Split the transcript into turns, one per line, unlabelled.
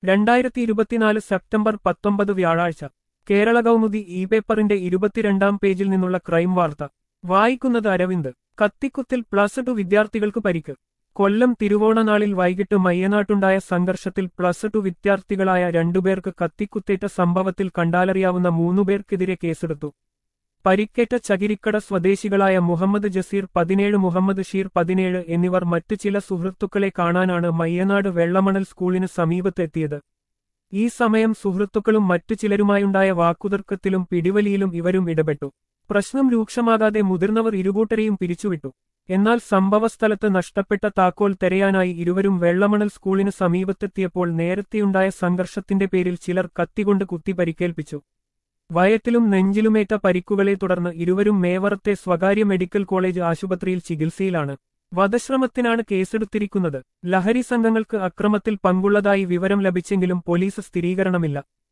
രണ്ടായിരത്തി ഇരുപത്തിനാല് സെപ്റ്റംബർ പത്തൊമ്പത് വ്യാഴാഴ്ച കേരള കൗമുദി ഇ പേപ്പറിന്റെ ഇരുപത്തിരണ്ടാം പേജിൽ നിന്നുള്ള ക്രൈം വാർത്ത വായിക്കുന്നത് അരവിന്ദ് കത്തിക്കുത്തിൽ പ്ലസ് ടു വിദ്യാർത്ഥികൾക്ക് പരിക്ക് കൊല്ലം തിരുവോണനാളിൽ വൈകിട്ട് മയ്യനാട്ടുണ്ടായ സംഘർഷത്തിൽ പ്ലസ് ടു വിദ്യാർത്ഥികളായ രണ്ടുപേർക്ക് കത്തിക്കുത്തേറ്റ സംഭവത്തിൽ കണ്ടാലറിയാവുന്ന മൂന്നുപേർക്കെതിരെ കേസെടുത്തു പരിക്കേറ്റ ചകിരിക്കട സ്വദേശികളായ മുഹമ്മദ് ജസീർ പതിനേഴ് മുഹമ്മദ് ഷീർ പതിനേഴ് എന്നിവർ മറ്റു ചില സുഹൃത്തുക്കളെ കാണാനാണ് മയ്യനാട് വെള്ളമണൽ സ്കൂളിന് സമീപത്തെത്തിയത് ഈ സമയം സുഹൃത്തുക്കളും മറ്റു ചിലരുമായുണ്ടായ വാക്കുതർക്കത്തിലും പിടിവലിയിലും ഇവരും ഇടപെട്ടു പ്രശ്നം രൂക്ഷമാകാതെ മുതിർന്നവർ ഇരുകൂട്ടരെയും പിരിച്ചുവിട്ടു എന്നാൽ സംഭവസ്ഥലത്ത് നഷ്ടപ്പെട്ട താക്കോൽ തെരയാനായി ഇരുവരും വെള്ളമണൽ സ്കൂളിന് സമീപത്തെത്തിയപ്പോൾ നേരത്തെയുണ്ടായ സംഘർഷത്തിന്റെ പേരിൽ ചിലർ കത്തികൊണ്ട് കുത്തി പരിക്കേൽപ്പിച്ചു വയറ്റിലും നെഞ്ചിലുമേറ്റ പരിക്കുകളെ തുടർന്ന് ഇരുവരും മേവറത്തെ സ്വകാര്യ മെഡിക്കൽ കോളേജ് ആശുപത്രിയിൽ ചികിത്സയിലാണ് വധശ്രമത്തിനാണ് കേസെടുത്തിരിക്കുന്നത് ലഹരി സംഘങ്ങൾക്ക് അക്രമത്തിൽ പങ്കുള്ളതായി വിവരം ലഭിച്ചെങ്കിലും പോലീസ് സ്ഥിരീകരണമില്ല